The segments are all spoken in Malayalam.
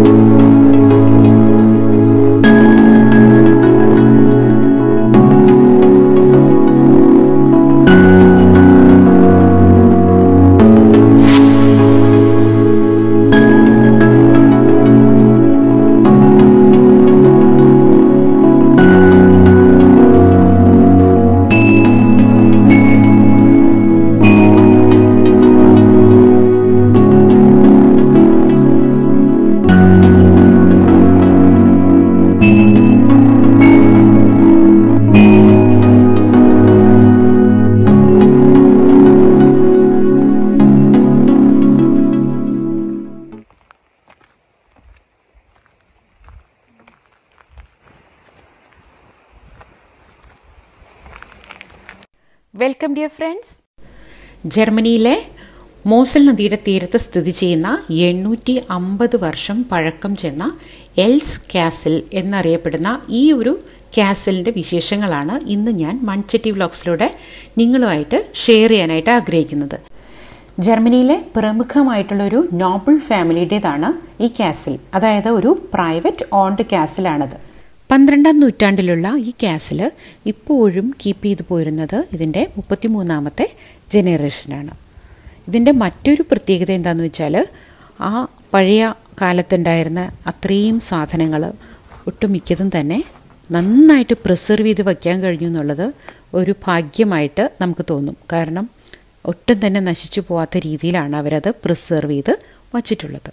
വെൽക്കം ഡിയർ ഫ്രണ്ട്സ് ജർമ്മനിയിലെ മോസൽ നദിയുടെ തീരത്ത് സ്ഥിതി ചെയ്യുന്ന എണ്ണൂറ്റി അമ്പത് വർഷം പഴക്കം ചെന്ന എൽസ് കാസിൽ എന്നറിയപ്പെടുന്ന ഈ ഒരു കാസിലിൻ്റെ വിശേഷങ്ങളാണ് ഇന്ന് ഞാൻ മൺചട്ടി വ്ലോഗ്സിലൂടെ നിങ്ങളുമായിട്ട് ഷെയർ ചെയ്യാനായിട്ട് ആഗ്രഹിക്കുന്നത് ജർമ്മനിയിലെ പ്രമുഖമായിട്ടുള്ളൊരു നോബിൾ ഫാമിലിയുടേതാണ് ഈ കാസിൽ അതായത് ഒരു പ്രൈവറ്റ് ഓൺഡ് കാസിലാണത് പന്ത്രണ്ടാം നൂറ്റാണ്ടിലുള്ള ഈ കാസിൽ ഇപ്പോഴും കീപ്പ് ചെയ്തു പോരുന്നത് ഇതിൻ്റെ മുപ്പത്തിമൂന്നാമത്തെ ജനറേഷനാണ് ഇതിൻ്റെ മറ്റൊരു പ്രത്യേകത എന്താണെന്ന് വെച്ചാൽ ആ പഴയ കാലത്തുണ്ടായിരുന്ന അത്രയും സാധനങ്ങൾ ഒട്ടുമിക്കതും തന്നെ നന്നായിട്ട് പ്രിസർവ് ചെയ്ത് വയ്ക്കാൻ കഴിഞ്ഞു എന്നുള്ളത് ഒരു ഭാഗ്യമായിട്ട് നമുക്ക് തോന്നും കാരണം ഒട്ടും തന്നെ നശിച്ചു പോവാത്ത രീതിയിലാണ് അവരത് പ്രിസർവ് ചെയ്ത് വച്ചിട്ടുള്ളത്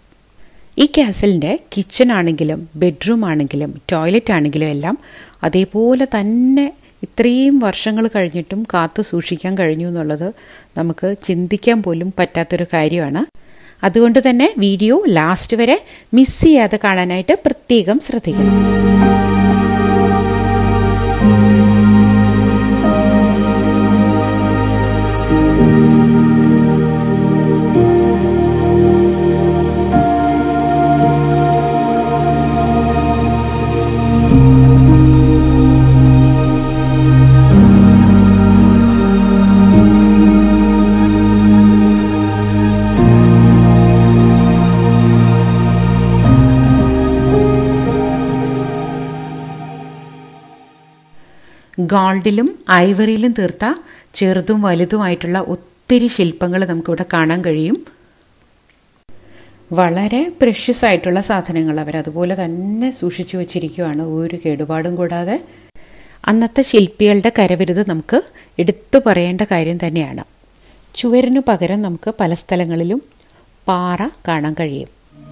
ഈ കാസലിൻ്റെ കിച്ചൺ ആണെങ്കിലും ബെഡ്റൂം ആണെങ്കിലും ടോയ്ലറ്റ് ആണെങ്കിലും എല്ലാം അതേപോലെ തന്നെ ഇത്രയും വർഷങ്ങൾ കഴിഞ്ഞിട്ടും കാത്തു സൂക്ഷിക്കാൻ കഴിഞ്ഞു എന്നുള്ളത് നമുക്ക് ചിന്തിക്കാൻ പോലും പറ്റാത്തൊരു കാര്യമാണ് അതുകൊണ്ട് തന്നെ വീഡിയോ ലാസ്റ്റ് വരെ മിസ് ചെയ്യാതെ കാണാനായിട്ട് പ്രത്യേകം ശ്രദ്ധിക്കണം ഗോൾഡിലും ഐവറിയിലും തീർത്ത ചെറുതും വലുതുമായിട്ടുള്ള ഒത്തിരി ശില്പങ്ങൾ നമുക്കിവിടെ കാണാൻ കഴിയും വളരെ പ്രഷ്യസ് ആയിട്ടുള്ള സാധനങ്ങൾ അവരതുപോലെ തന്നെ സൂക്ഷിച്ചു വച്ചിരിക്കുകയാണ് ഒരു കേടുപാടും കൂടാതെ അന്നത്തെ ശില്പികളുടെ കരവിരുത് നമുക്ക് എടുത്തു പറയേണ്ട കാര്യം തന്നെയാണ് ചുവരിനു പകരം നമുക്ക് പല സ്ഥലങ്ങളിലും പാറ കാണാൻ കഴിയും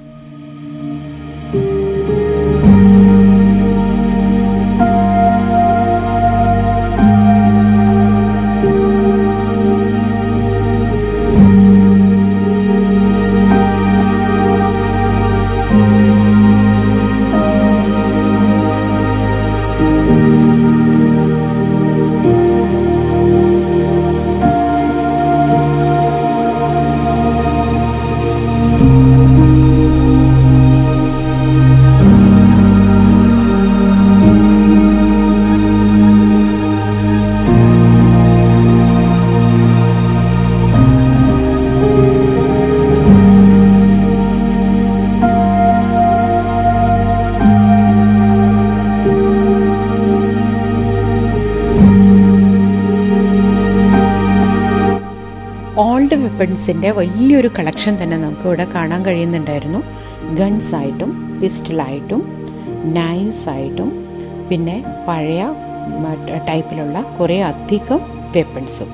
ഓൾഡ് വെപ്പൺസിൻ്റെ വലിയൊരു കളക്ഷൻ തന്നെ നമുക്ക് ഇവിടെ കാണാൻ കഴിയുന്നുണ്ടായിരുന്നു ഗൺസ് ആയിട്ടും പിസ്റ്റളായിട്ടും നൈവ്സ് ആയിട്ടും പിന്നെ പഴയ ടൈപ്പിലുള്ള കുറേ അധികം വെപ്പൺസും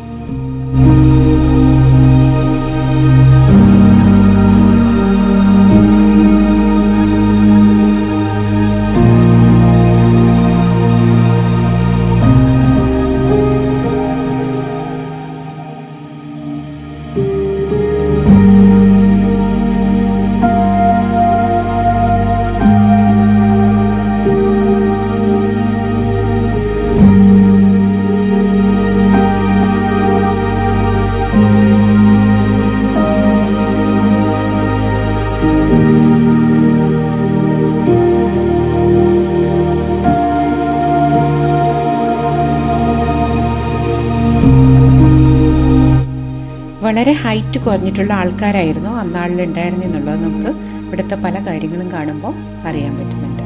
വളരെ ഹൈറ്റ് കുറഞ്ഞിട്ടുള്ള ആൾക്കാരായിരുന്നു അന്നാളിൽ ഉണ്ടായിരുന്നെന്നുള്ളത് നമുക്ക് ഇവിടുത്തെ പല കാര്യങ്ങളും കാണുമ്പോൾ അറിയാൻ പറ്റുന്നുണ്ട്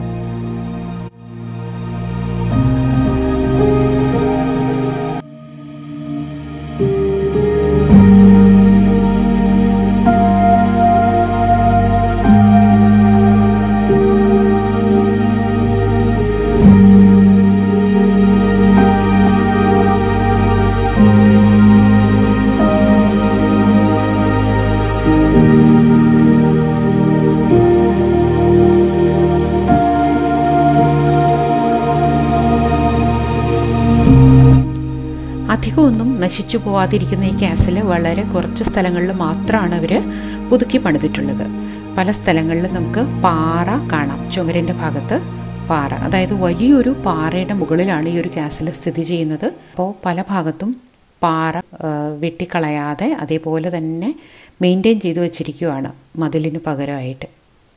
അധികമൊന്നും നശിച്ചു പോവാതിരിക്കുന്ന ഈ കാസിൽ വളരെ കുറച്ച് സ്ഥലങ്ങളിൽ മാത്രമാണ് അവർ പുതുക്കി പണിതിട്ടുള്ളത് പല സ്ഥലങ്ങളിലും നമുക്ക് പാറ കാണാം ചുമരിൻ്റെ ഭാഗത്ത് പാറ അതായത് വലിയൊരു പാറയുടെ മുകളിലാണ് ഈ ഒരു കാസിൽ സ്ഥിതി ചെയ്യുന്നത് അപ്പോൾ പല ഭാഗത്തും പാറ വെട്ടിക്കളയാതെ അതേപോലെ തന്നെ മെയിൻറ്റെയിൻ ചെയ്തു വച്ചിരിക്കുകയാണ് മതിലിന് പകരമായിട്ട്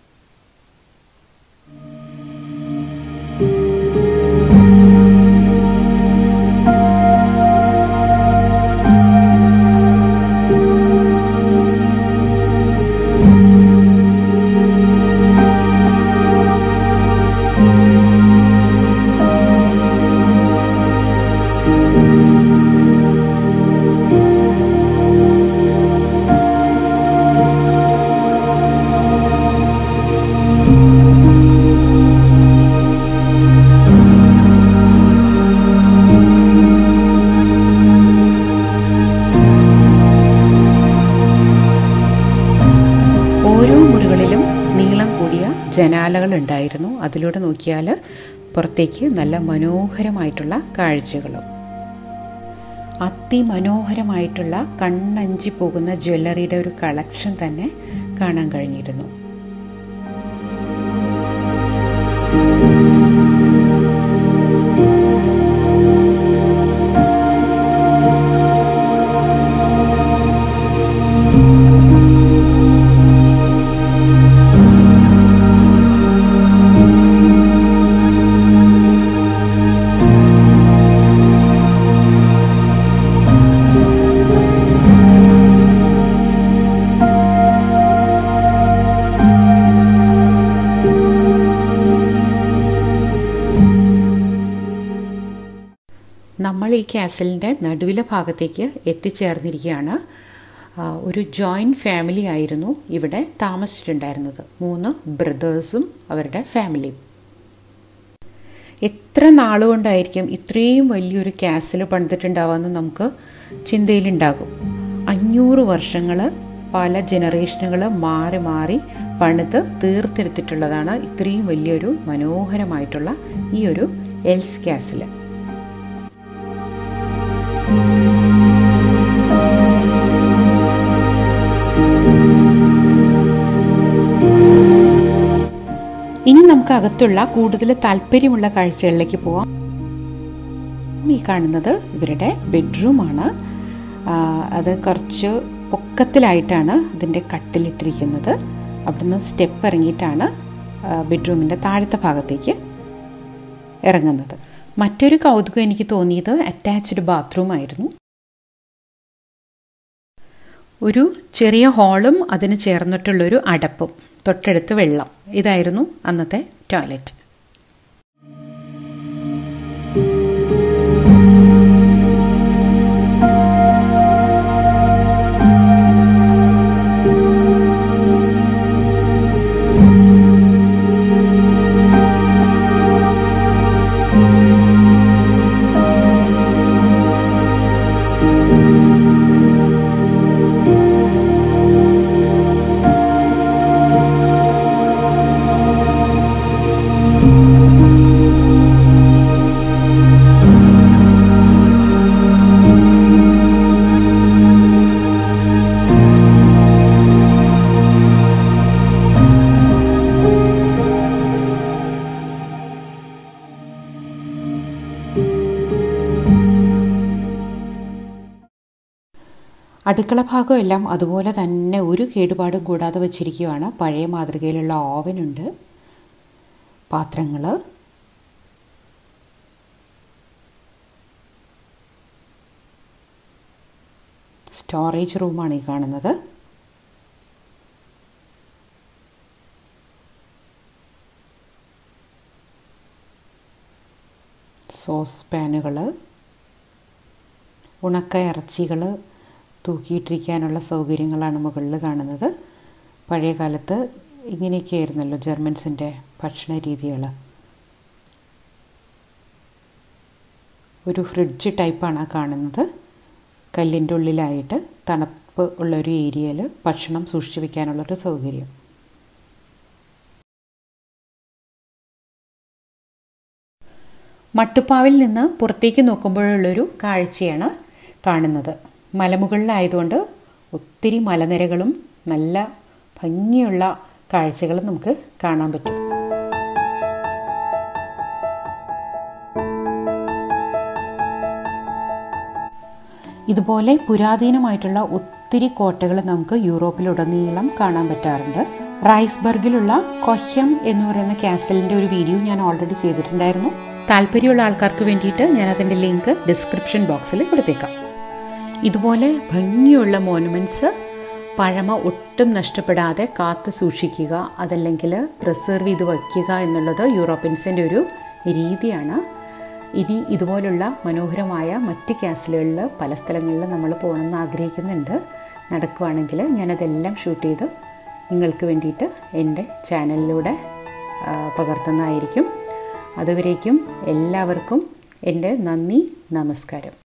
ഓരോ മുറികളിലും നീളം കൂടിയ ജനാലകൾ ഉണ്ടായിരുന്നു അതിലൂടെ നോക്കിയാൽ പുറത്തേക്ക് നല്ല മനോഹരമായിട്ടുള്ള കാഴ്ചകളും അതിമനോഹരമായിട്ടുള്ള കണ്ണഞ്ചി പോകുന്ന ജ്വല്ലറിയുടെ ഒരു കളക്ഷൻ തന്നെ കാണാൻ കഴിഞ്ഞിരുന്നു നമ്മൾ ഈ കാസലിൻ്റെ നടുവിലെ ഭാഗത്തേക്ക് എത്തിച്ചേർന്നിരിക്കുകയാണ് ഒരു ജോയിൻറ്റ് ഫാമിലി ആയിരുന്നു ഇവിടെ താമസിച്ചിട്ടുണ്ടായിരുന്നത് മൂന്ന് ബ്രദേഴ്സും അവരുടെ ഫാമിലിയും എത്ര നാളുകൊണ്ടായിരിക്കും ഇത്രയും വലിയൊരു കാസിൽ പണിതിട്ടുണ്ടാവാമെന്ന് നമുക്ക് ചിന്തയിലുണ്ടാകും അഞ്ഞൂറ് വർഷങ്ങൾ പല ജനറേഷനുകൾ മാറി മാറി പണിത് തീർത്തെടുത്തിട്ടുള്ളതാണ് ഇത്രയും വലിയൊരു മനോഹരമായിട്ടുള്ള ഈ ഒരു എൽസ് കാസിൽ ഇനി നമുക്ക് അകത്തുള്ള കൂടുതൽ താല്പര്യമുള്ള കാഴ്ചകളിലേക്ക് പോവാം ഈ കാണുന്നത് ഇവരുടെ ബെഡ്റൂമാണ് അത് കുറച്ച് പൊക്കത്തിലായിട്ടാണ് ഇതിൻ്റെ കട്ടിലിട്ടിരിക്കുന്നത് അവിടുന്ന് സ്റ്റെപ്പ് ഇറങ്ങിയിട്ടാണ് ബെഡ്റൂമിൻ്റെ താഴത്തെ ഭാഗത്തേക്ക് ഇറങ്ങുന്നത് മറ്റൊരു കൗതുകം എനിക്ക് തോന്നിയത് അറ്റാച്ച്ഡ് ബാത്റൂം ആയിരുന്നു ഒരു ചെറിയ ഹാളും അതിന് ചേർന്നിട്ടുള്ളൊരു അടപ്പും തൊട്ടടുത്ത് വെള്ളം ഇതായിരുന്നു അന്നത്തെ ടോയ്ലറ്റ് അടുക്കള ഭാഗം എല്ലാം അതുപോലെ തന്നെ ഒരു കേടുപാടും കൂടാതെ വച്ചിരിക്കുകയാണ് പഴയ മാതൃകയിലുള്ള ഓവനുണ്ട് പാത്രങ്ങൾ സ്റ്റോറേജ് റൂമാണ് ഈ കാണുന്നത് സോസ് പാനുകൾ ഉണക്ക ഇറച്ചികൾ തൂക്കിയിട്ടിരിക്കാനുള്ള സൗകര്യങ്ങളാണ് മുകളിൽ കാണുന്നത് പഴയ കാലത്ത് ഇങ്ങനെയൊക്കെയായിരുന്നല്ലോ ജർമ്മൻസിൻ്റെ ഭക്ഷണ രീതികൾ ഒരു ഫ്രിഡ്ജ് ടൈപ്പാണ് കാണുന്നത് കല്ലിൻ്റെ ഉള്ളിലായിട്ട് തണുപ്പ് ഉള്ളൊരു ഏരിയയിൽ ഭക്ഷണം സൂക്ഷിച്ചു വെക്കാനുള്ളൊരു സൗകര്യം മട്ടുപ്പാവിൽ നിന്ന് പുറത്തേക്ക് നോക്കുമ്പോഴുള്ളൊരു കാഴ്ചയാണ് കാണുന്നത് മലമുകളിലായതുകൊണ്ട് ഒത്തിരി മലനിരകളും നല്ല ഭംഗിയുള്ള കാഴ്ചകളും നമുക്ക് കാണാൻ പറ്റും ഇതുപോലെ പുരാതനമായിട്ടുള്ള ഒത്തിരി കോട്ടകൾ നമുക്ക് യൂറോപ്പിലുടനീളം കാണാൻ പറ്റാറുണ്ട് റൈസ്ബർഗിലുള്ള കൊഹ്യം എന്ന് പറയുന്ന കാസലിൻ്റെ ഒരു വീഡിയോ ഞാൻ ഓൾറെഡി ചെയ്തിട്ടുണ്ടായിരുന്നു താല്പര്യമുള്ള ആൾക്കാർക്ക് വേണ്ടിയിട്ട് ഞാൻ അതിൻ്റെ ലിങ്ക് ഡിസ്ക്രിപ്ഷൻ ബോക്സിൽ കൊടുത്തേക്കാം ഇതുപോലെ ഭംഗിയുള്ള മോണുമെൻറ്റ്സ് പഴമ ഒട്ടും നഷ്ടപ്പെടാതെ കാത്തു സൂക്ഷിക്കുക അതല്ലെങ്കിൽ പ്രിസർവ് ചെയ്ത് വയ്ക്കുക എന്നുള്ളത് യൂറോപ്യൻസിൻ്റെ ഒരു രീതിയാണ് ഇനി ഇതുപോലുള്ള മനോഹരമായ മറ്റ് ക്യാസലുകളിൽ പല സ്ഥലങ്ങളിൽ നമ്മൾ പോകണമെന്ന് ആഗ്രഹിക്കുന്നുണ്ട് നടക്കുവാണെങ്കിൽ ഞാനതെല്ലാം ഷൂട്ട് ചെയ്ത് നിങ്ങൾക്ക് വേണ്ടിയിട്ട് എൻ്റെ ചാനലിലൂടെ പകർത്തുന്നതായിരിക്കും അതുവരേക്കും എല്ലാവർക്കും എൻ്റെ നന്ദി നമസ്കാരം